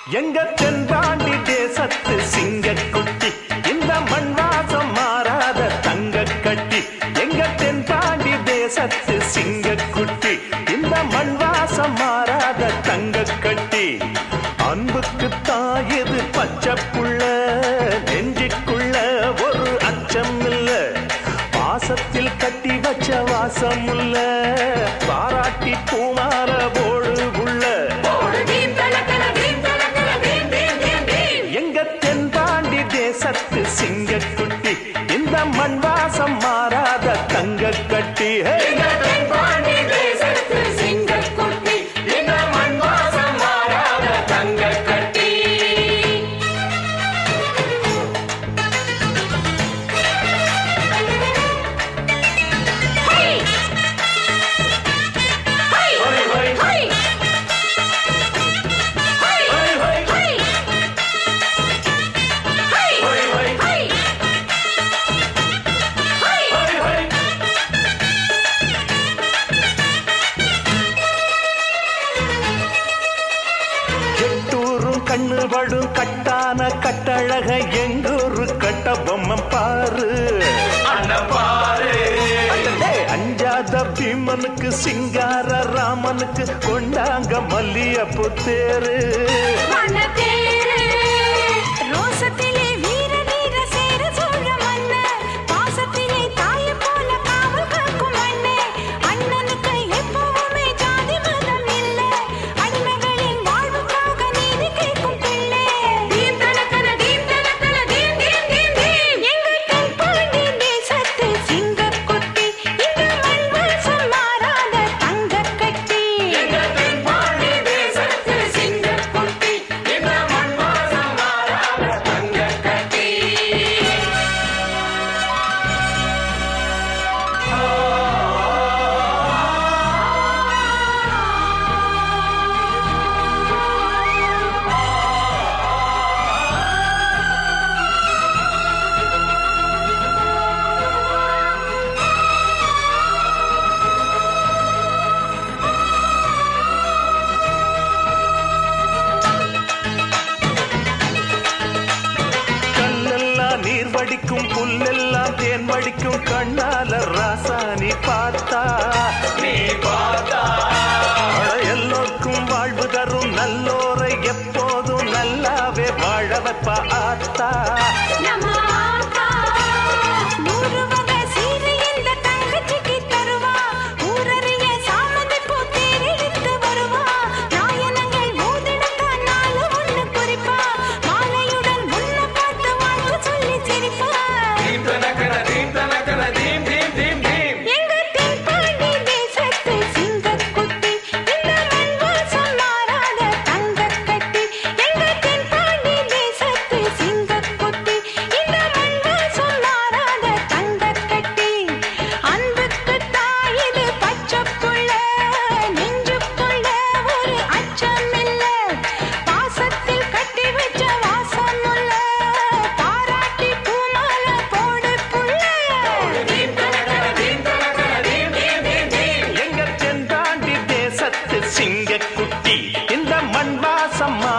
எங்க தென்பாண்டி தேசத்து சிங்கக்குட்டி இந்த மண் வாசம் மாறாத தங்க கட்டி எங்க தென்பாண்டி தேசத்து சிங்கக்குட்டி இந்த மண் வாசம் மாறாத தங்க கட்டி அன்புக்கு தாயது பச்சை புள்ள நெஞ்சுக்குள்ள ஒரு அச்சம் இல்ல பாசத்தில் கட்டி வச்ச வாசம் இல்ல பாராட்டி பூமார போடு உள்ள எங்க தென்பாண்டி தேசத்து சிங்கக்குட்டி இந்த மண் வாசம் மாறாத தங்க கட்டி ஹே! எட்டூரும் கண்ணு படும் கட்டான கட்டழக எங்கூரு கட்ட பொம்மை பாரு அடடே, அஞ்சாத பீமனுக்கு சிங்கார ராமனுக்கு கொண்டாங்க மல்லியப்பு தேரு ரோசத்திலே வீர வீர சேர சோழ மன்ன பாசத்திலே தாயை போல காவல் காக்கும் மண்ணே அண்ணனுக்கு எப்பவுமே ஜாதி மதம் இல்ல அடிமைகளின் வாழ்வுக்காக நீதி கேட்கும் பிள்ளை தீம் தனக்கன தீம் தனக்கன தீம் தீம் தீம் தீம் எங்கள் தென்பாண்டி தேசத்து சிங்கக்குட்டி இந்த மண் வாசம் மாறாத தங்கக் கட்டி கல்லெல்லாம் நீர் வடிக்கும் புல்லெல்லாம் தேன் வடிக்கும் கண்ணால ராசாணி பார்த்தா நீ பார்த்தா எல்லோருக்கும் வாழ்வு தரும் நல்லோரை எப்போதும் நல்லாவே வாழ வைப்பா ஆத்தா நம்ம ஆத்தா நூறு வகை சீரை இந்த தங்கச்சிக்கு தருவா ஊரறிய சாமந்தி பூ தேரெடுத்து வருவா நாயனங்கள் மூதிடத்தான் நாலு ஒண்ணு குறிப்பா மாலையுடன் முன்ன பார்த்து வாழ்த்து சொல்லி சிரிப்பா எங்க தென்பாண்டி தேசத்து சிங்கக்குட்டி இந்த மண் வாசம் மாறாத தங்கக் கட்டி எங்க தென்பாண்டி தேசத்து சிங்கக்குட்டி இந்த மண் வாசம் மாறாத தங்கக் கட்டி அன்புக்கு தாயிது பச்சை புள்ள நெஞ்சுக்குள்ள ஒரு அச்சம் இல்ல பாசத்தில் கட்டி வச்ச வாசம் உள்ள பாராட்டி பூமால போடு புள்ள எங்க தென்பாண்டி தேசத்து சிங்கக்குட்டி இந்த மண் வாசம்